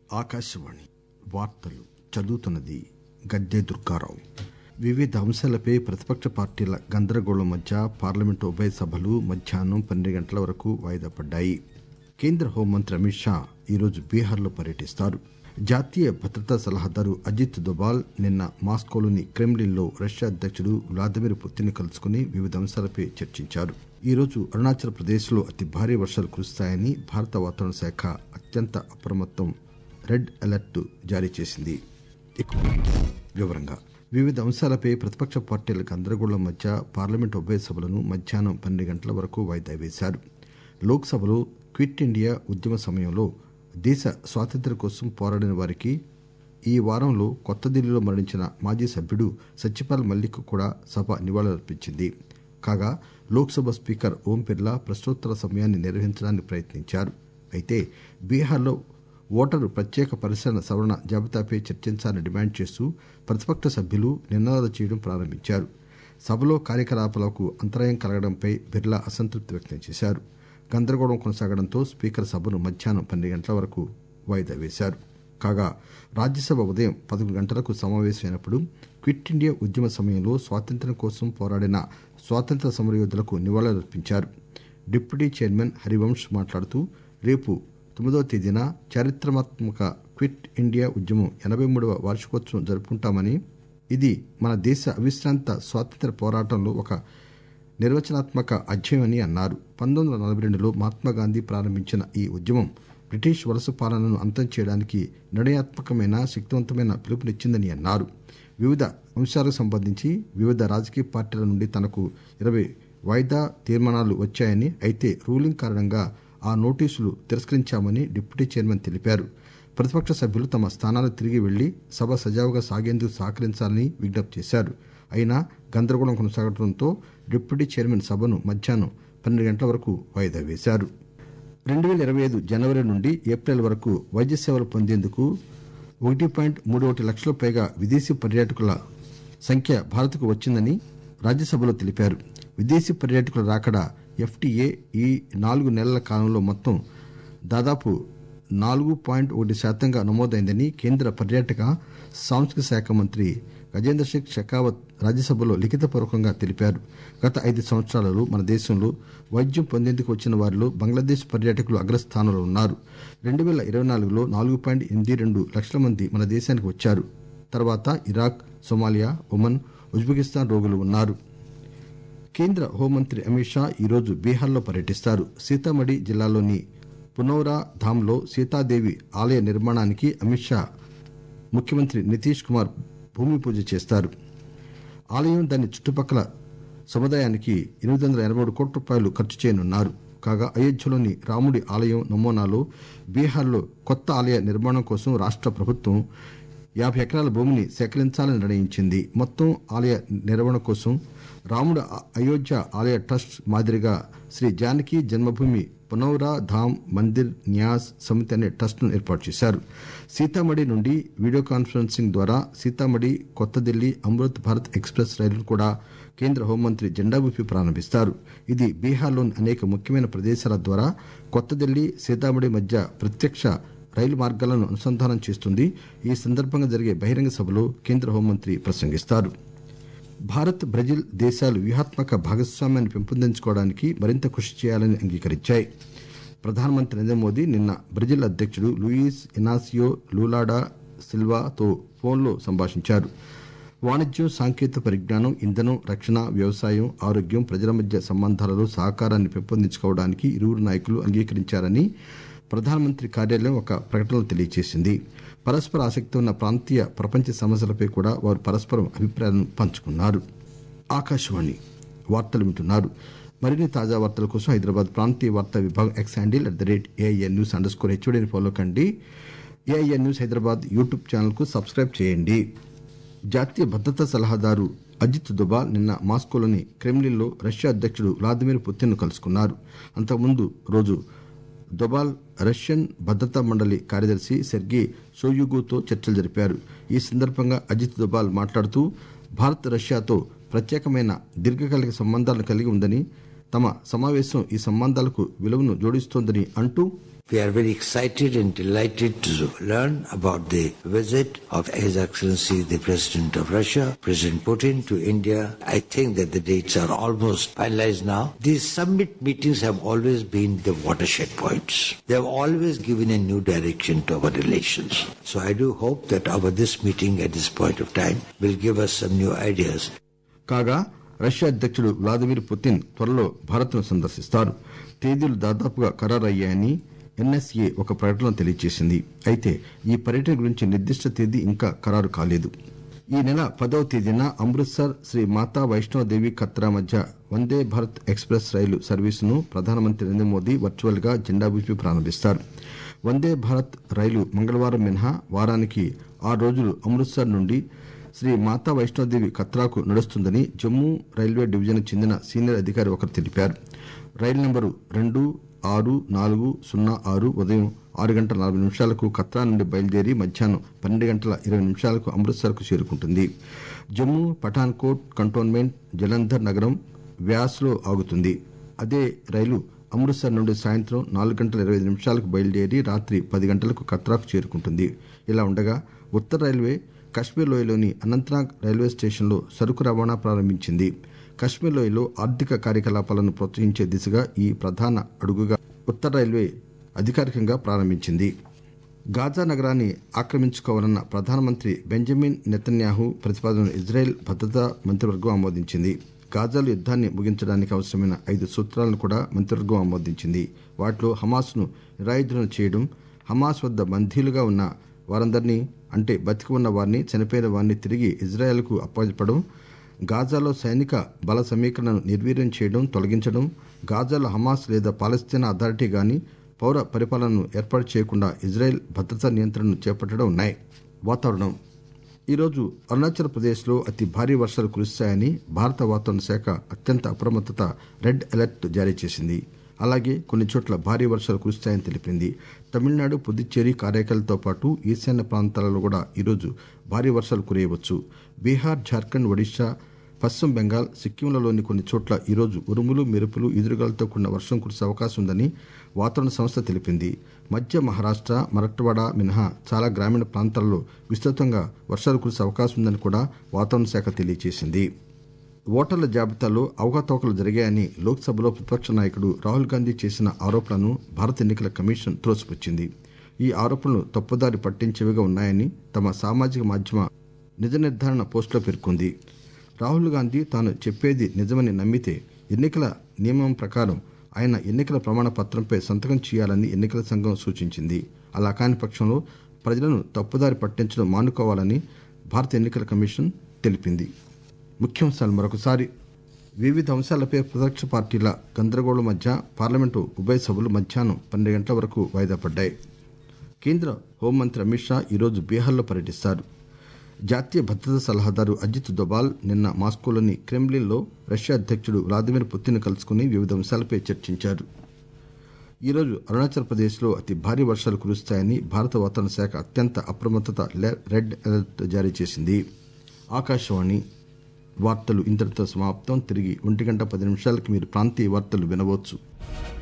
ఆకాశవాణి వార్తలు చదువుతున్నది గద్దె దుర్గారావు వివిధ అంశాలపై ప్రతిపక్ష పార్టీల గందరగోళం మధ్య పార్లమెంటు ఉభయ సభలు మధ్యాహ్నం పన్నెండు గంటల వరకు వాయిదా పడ్డాయి కేంద్ర హోంమంత్రి అమిత్ షా ఈరోజు బీహార్లో పర్యటిస్తారు జాతీయ భద్రతా సలహాదారు అజిత్ దోబాల్ నిన్న మాస్కోలోని క్రెమ్లిన్లో రష్యా అధ్యక్షుడు వ్లాదిమిర్ పుతిన్ కలుసుకుని వివిధ అంశాలపై చర్చించారు ఈరోజు అరుణాచల్ ప్రదేశ్లో అతి భారీ వర్షాలు కురుస్తాయని భారత వాతావరణ శాఖ అత్యంత అప్రమత్తం రెడ్ అలర్ట్ జారీ చేసింది ఇక వివరంగా వివిధ అంశాలపై ప్రతిపక్ష పార్టీల గందరగోళం మధ్య పార్లమెంటు ఉభయ సభలను మధ్యాహ్నం పన్నెండు గంటల వరకు వాయిదా వేశారు లోక్ సభలో క్విట్ ఇండియా ఉద్యమ సమయంలో దేశ స్వాతంత్ర్యం కోసం పోరాడిన వారికి ఈ వారంలో కొత్త ఢిల్లీలో మరణించిన మాజీ సభ్యుడు సత్యపాల్ మల్లిక్ కూడా సభ నివాళులర్పించింది కాగా లోక్ సభ స్పీకర్ ఓం బిర్లా ప్రశ్నోత్తరాల సమయాన్ని నిర్వహించడానికి ప్రయత్నించారు అయితే బీహార్లో ఓటరు ప్రత్యేక పరిశీలన సవరణ జాబితాపై చర్చించాలని డిమాండ్ చేస్తూ ప్రతిపక్ష సభ్యులు నినాదాలు చేయడం ప్రారంభించారు సభలో కార్యకలాపాలకు అంతరాయం కలగడంపై బిర్లా అసంతృప్తి వ్యక్తం చేశారు గందరగోళం కొనసాగడంతో స్పీకర్ సభను మధ్యాహ్నం పన్నెండు గంటల వరకు వాయిదా వేశారు కాగా రాజ్యసభ ఉదయం పదకొండు గంటలకు సమావేశమైనప్పుడు క్విట్ ఇండియా ఉద్యమ సమయంలో స్వాతంత్ర్యం కోసం పోరాడిన స్వాతంత్ర్య సమరయోధులకు నివాళులర్పించారు డిప్యూటీ చైర్మన్ హరివంశ్ మాట్లాడుతూ రేపు తొమ్మిదవ తేదీన చారిత్రాత్మక క్విట్ ఇండియా ఉద్యమం ఎనబై మూడవ వార్షికోత్సవం జరుపుకుంటామని ఇది మన దేశ అవిశ్రాంత స్వాతంత్ర్య పోరాటంలో ఒక నిర్వచనాత్మక అధ్యాయమని అన్నారు పంతొమ్మిది వందల నలభై రెండులో మహాత్మాగాంధీ ప్రారంభించిన ఈ ఉద్యమం బ్రిటిష్ వలస పాలనను అంతం చేయడానికి నిర్ణయాత్మకమైన శక్తివంతమైన పిలుపునిచ్చిందని అన్నారు వివిధ అంశాలకు సంబంధించి వివిధ రాజకీయ పార్టీల నుండి తనకు ఇరవై వాయిదా తీర్మానాలు వచ్చాయని అయితే రూలింగ్ కారణంగా ఆ నోటీసులు తిరస్కరించామని డిప్యూటీ చైర్మన్ తెలిపారు ప్రతిపక్ష సభ్యులు తమ స్థానాలకు తిరిగి వెళ్లి సభ సజావుగా సాగేందుకు సహకరించాలని విజ్ఞప్తి చేశారు అయినా గందరగోళం కొనసాగడంతో డిప్యూటీ చైర్మన్ సభను మధ్యాహ్నం పన్నెండు గంటల వరకు వాయిదా వేశారు రెండు వేల ఇరవై ఐదు జనవరి నుండి ఏప్రిల్ వరకు వైద్య సేవలు పొందేందుకు ఒకటి పాయింట్ మూడు ఒకటి లక్షల పైగా విదేశీ పర్యాటకుల సంఖ్య భారత్కు వచ్చిందని రాజ్యసభలో తెలిపారు విదేశీ పర్యాటకుల రాకడ ఎఫ్టీఏ ఈ నాలుగు నెలల కాలంలో మొత్తం దాదాపు నాలుగు పాయింట్ ఒకటి శాతంగా నమోదైందని కేంద్ర పర్యాటక సాంస్కృతిక శాఖ మంత్రి గజేంద్ర సింగ్ షెకావత్ రాజ్యసభలో లిఖితపూర్వకంగా తెలిపారు గత ఐదు సంవత్సరాలలో మన దేశంలో వైద్యం పొందేందుకు వచ్చిన వారిలో బంగ్లాదేశ్ పర్యాటకులు అగ్రస్థానంలో ఉన్నారు రెండు వేల ఇరవై నాలుగులో నాలుగు పాయింట్ ఎనిమిది రెండు లక్షల మంది మన దేశానికి వచ్చారు తర్వాత ఇరాక్ సొమాలియా ఒమన్ ఉజ్బెకిస్తాన్ రోగులు ఉన్నారు కేంద్ర హోంమంత్రి అమిత్ షా ఈరోజు బీహార్లో పర్యటిస్తారు సీతామఢి జిల్లాలోని పునౌరా ధామ్లో సీతాదేవి ఆలయ నిర్మాణానికి అమిత్ షా ముఖ్యమంత్రి నితీష్ కుమార్ భూమి పూజ చేస్తారు ఆలయం దాని చుట్టుపక్కల సముదాయానికి ఎనిమిది వందల ఎనభై మూడు కోట్ల రూపాయలు ఖర్చు చేయనున్నారు కాగా అయోధ్యలోని రాముడి ఆలయం నమూనాలో బీహార్లో కొత్త ఆలయ నిర్మాణం కోసం రాష్ట ప్రభుత్వం యాభై ఎకరాల భూమిని సేకరించాలని నిర్ణయించింది మొత్తం ఆలయ నిర్వహణ కోసం రాముడు అయోధ్య ఆలయ ట్రస్ట్ మాదిరిగా శ్రీ జానకి జన్మభూమి పునౌరా ధామ్ మందిర్ న్యాస్ సమితి అనే ట్రస్ట్ ను ఏర్పాటు చేశారు సీతామఢి నుండి వీడియో కాన్ఫరెన్సింగ్ ద్వారా సీతామఢి కొత్త ఢిల్లీ అమృత్ భారత్ ఎక్స్ప్రెస్ రైలును కూడా కేంద్ర హోంమంత్రి జెండా ఊపి ప్రారంభిస్తారు ఇది బీహార్లోని అనేక ముఖ్యమైన ప్రదేశాల ద్వారా కొత్త ఢిల్లీ సీతామఢి మధ్య ప్రత్యక్ష రైలు మార్గాలను అనుసంధానం చేస్తుంది ఈ సందర్భంగా జరిగే బహిరంగ సభలో కేంద్ర హోంమంత్రి ప్రసంగిస్తారు భారత్ బ్రెజిల్ దేశాలు వ్యూహాత్మక భాగస్వామ్యాన్ని పెంపొందించుకోవడానికి మరింత కృషి చేయాలని అంగీకరించాయి ప్రధానమంత్రి నరేంద్ర మోదీ నిన్న బ్రెజిల్ అధ్యక్షుడు లూయిస్ ఇనాసియో లూలాడా సిల్వాతో ఫోన్లో సంభాషించారు వాణిజ్యం సాంకేతిక పరిజ్ఞానం ఇంధనం రక్షణ వ్యవసాయం ఆరోగ్యం ప్రజల మధ్య సంబంధాలలో సహకారాన్ని పెంపొందించుకోవడానికి ఇరువురు నాయకులు అంగీకరించారని ప్రధానమంత్రి కార్యాలయం ఒక ప్రకటనలో తెలియజేసింది పరస్పర ఆసక్తి ఉన్న ప్రాంతీయ ప్రపంచ సమస్యలపై కూడా వారు పరస్పరం అభిప్రాయాలను పంచుకున్నారు ఆకాశవాణి వార్తలు వింటున్నారు మరిన్ని తాజా వార్తల కోసం హైదరాబాద్ ప్రాంతీయ వార్తా విభాగం X handle at the rate A I N news underscore హెచ్ఓడిని ఫాలో కండి A I N news Hyderabad YouTube channel కు సబ్స్క్రైబ్ చేయండి జాతీయ భద్రతా సలహాదారు అజిత్ దుబాల్ నిన్న మాస్కోలోని క్రెమ్లిన్లో రష్యా అధ్యక్షుడు వ్లాదిమిర్ పుతిన్ ను కలుసుకున్నారు అంతకుముందు రోజు దొబాల్ రష్యన్ భద్రతా మండలి కార్యదర్శి సెర్గీ షోయుగుతో చర్చలు జరిపారు ఈ సందర్భంగా అజిత్ దొబాల్ మాట్లాడుతూ భారత్ రష్యాతో ప్రత్యేకమైన దీర్ఘకాలిక సంబంధాలను కలిగి ఉందని తమ సమావేశం ఈ సంబంధాలకు విలువను జోడిస్తోందని అంటూ We are very excited and delighted to learn about the visit of His Excellency the President of Russia, President Putin, to India. I think that the dates are almost finalized now. These summit meetings have always been the watershed points. They have always given a new direction to our relations. So I do hope that our this meeting at this point of time will give us some new ideas. కాగా Russia అధ్యక్షుడు Vladimir Putin త్వరలో భారత్ను సందర్శిస్తారు తేదీలు దాదాపుగా ఖరారయ్యాయని NSA ఒక ప్రకటనలో తెలియజేసింది అయితే ఈ పర్యటన గురించి నిర్దిష్ట తేదీ ఇంకా ఖరారు కాలేదు ఈ నెల పదవ తేదీన అమృత్సర్ శ్రీ మాతా వైష్ణోదేవి కత్రా మధ్య వందే భారత్ ఎక్స్ప్రెస్ రైలు సర్వీసును ప్రధానమంత్రి నరేంద్ర మోదీ వర్చువల్ గా జెండా ఊపి ప్రారంభిస్తారు వందే భారత్ రైలు మంగళవారం మినహా వారానికి ఆరు రోజులు అమృత్సర్ నుండి శ్రీ మాతా వైష్ణోదేవి కత్రాకు నడుస్తుందని జమ్మూ రైల్వే డివిజన్ చెందిన సీనియర్ అధికారి ఒకరు తెలిపారు రైలు నంబరు రెండు ఆరు నాలుగు సున్నా ఆరు ఉదయం ఆరు గంటల నలభై నిమిషాలకు కత్రా నుండి బయలుదేరి మధ్యాహ్నం పన్నెండు గంటల ఇరవై నిమిషాలకు అమృత్సర్కు చేరుకుంటుంది జమ్మూ పఠాన్కోట్ కంటోన్మెంట్ జలంధర్ నగరం వ్యాస్లో ఆగుతుంది అదే రైలు అమృత్సర్ నుండి సాయంత్రం నాలుగు గంటల ఇరవై ఐదు నిమిషాలకు బయలుదేరి రాత్రి పది గంటలకు కత్రాకు చేరుకుంటుంది ఇలా ఉండగా ఉత్తర రైల్వే కశ్మీర్ లోయలోని అనంతనాగ్ రైల్వే స్టేషన్లో సరుకు రవాణా ప్రారంభించింది కశ్మీర్ లోయలో ఆర్థిక కార్యకలాపాలను ప్రోత్సహించే దిశగా ఈ ప్రధాన అడుగుగా ఉత్తర రైల్వే అధికారికంగా ప్రారంభించింది గాజా నగరాన్ని ఆక్రమించుకోవాలన్న ప్రధానమంత్రి బెంజమిన్ నెతన్యాహు ప్రతిపాదనను ఇజ్రాయెల్ భద్రతా మంత్రివర్గం ఆమోదించింది గాజాలో యుద్దాన్ని ముగించడానికి అవసరమైన ఐదు సూత్రాలను కూడా మంత్రివర్గం ఆమోదించింది వాటిలో హమాస్ను నిరాయుధులను చేయడం హమాస్ వద్ద బందీలుగా ఉన్న వారందరినీ అంటే బతికి ఉన్న వారిని చనిపోయిన వారిని తిరిగి ఇజ్రాయెల్కు అప్పగించడం గాజాలో సైనిక బల సమీకరణను నిర్వీర్యం చేయడం తొలగించడం గాజాలో హమాస్ లేదా పాలస్తీనా అథారిటీ గాని పౌర పరిపాలనను ఏర్పాటు చేయకుండా ఇజ్రాయెల్ భద్రతా నియంత్రణను చేపట్టడం ఉన్నాయి వాతావరణం ఈరోజు అరుణాచల్ ప్రదేశ్లో అతి భారీ వర్షాలు కురుస్తాయని భారత వాతావరణ శాఖ అత్యంత అప్రమత్తత రెడ్ అలర్ట్ జారీ చేసింది అలాగే కొన్ని చోట్ల భారీ వర్షాలు కురుస్తాయని తెలిపింది తమిళనాడు పుదుచ్చేరి కారైకలతో పాటు ఈశాన్య ప్రాంతాలలో కూడా ఈరోజు భారీ వర్షాలు కురియవచ్చు బీహార్ జార్ఖండ్ ఒడిశా పశ్చిమ బెంగాల్ సిక్కింలలోని కొన్ని చోట్ల ఈరోజు ఉరుములు మెరుపులు ఎదురుగాలతో కూడిన వర్షం కురిసే అవకాశం ఉందని వాతావరణ సంస్థ తెలిపింది మధ్య మహారాష్ట మరట్వాడ మినహా చాలా గ్రామీణ ప్రాంతాల్లో విస్తృతంగా వర్షాలు కురిసే అవకాశం ఉందని కూడా వాతావరణ శాఖ తెలియజేసింది ఓటర్ల జాబితాలో అవకతవకలు జరిగాయని లోక్సభలో ప్రతిపక్ష నాయకుడు రాహుల్ గాంధీ చేసిన ఆరోపణలను భారత ఎన్నికల కమిషన్ త్రోసిపుచ్చింది ఈ ఆరోపణలు తప్పుదారి పట్టించేవిగా ఉన్నాయని తమ సామాజిక మాధ్యమ నిజ నిర్ధారణ పోస్టులో పేర్కొంది రాహుల్ గాంధీ తాను చెప్పేది నిజమని నమ్మితే ఎన్నికల నియమం ప్రకారం ఆయన ఎన్నికల ప్రమాణ పత్రంపై సంతకం చేయాలని ఎన్నికల సంఘం సూచించింది అలా కాని పక్షంలో ప్రజలను తప్పుదారి పట్టించడం మానుకోవాలని భారత ఎన్నికల కమిషన్ తెలిపింది ముఖ్యాంశాలు మరొకసారి వివిధ అంశాలపై ప్రతిపక్ష పార్టీల గందరగోళం మధ్య పార్లమెంటు ఉభయ సభలు మధ్యాహ్నం పన్నెండు గంటల వరకు వాయిదా పడ్డాయి కేంద్ర హోంమంత్రి అమిత్ షా ఈరోజు బీహార్లో పర్యటిస్తారు జాతీయ భద్రతా సలహాదారు అజిత్ దోబాల్ నిన్న మాస్కోలోని క్రెమ్లిన్లో రష్యా అధ్యక్షుడు వ్లాదిమిర్ పుతిన్ కలుసుకుని వివిధ అంశాలపై చర్చించారు ఈరోజు అరుణాచల్ ప్రదేశ్లో అతి భారీ వర్షాలు కురుస్తాయని భారత వాతావరణ శాఖ అత్యంత అప్రమత్తత రెడ్ అలర్ట్ జారీ చేసింది ఆకాశవాణి వార్తలు ఇంతటితో సమాప్తం తిరిగి ఒంటి గంట పది నిమిషాలకు మీరు ప్రాంతీయ వార్తలు వినవచ్చు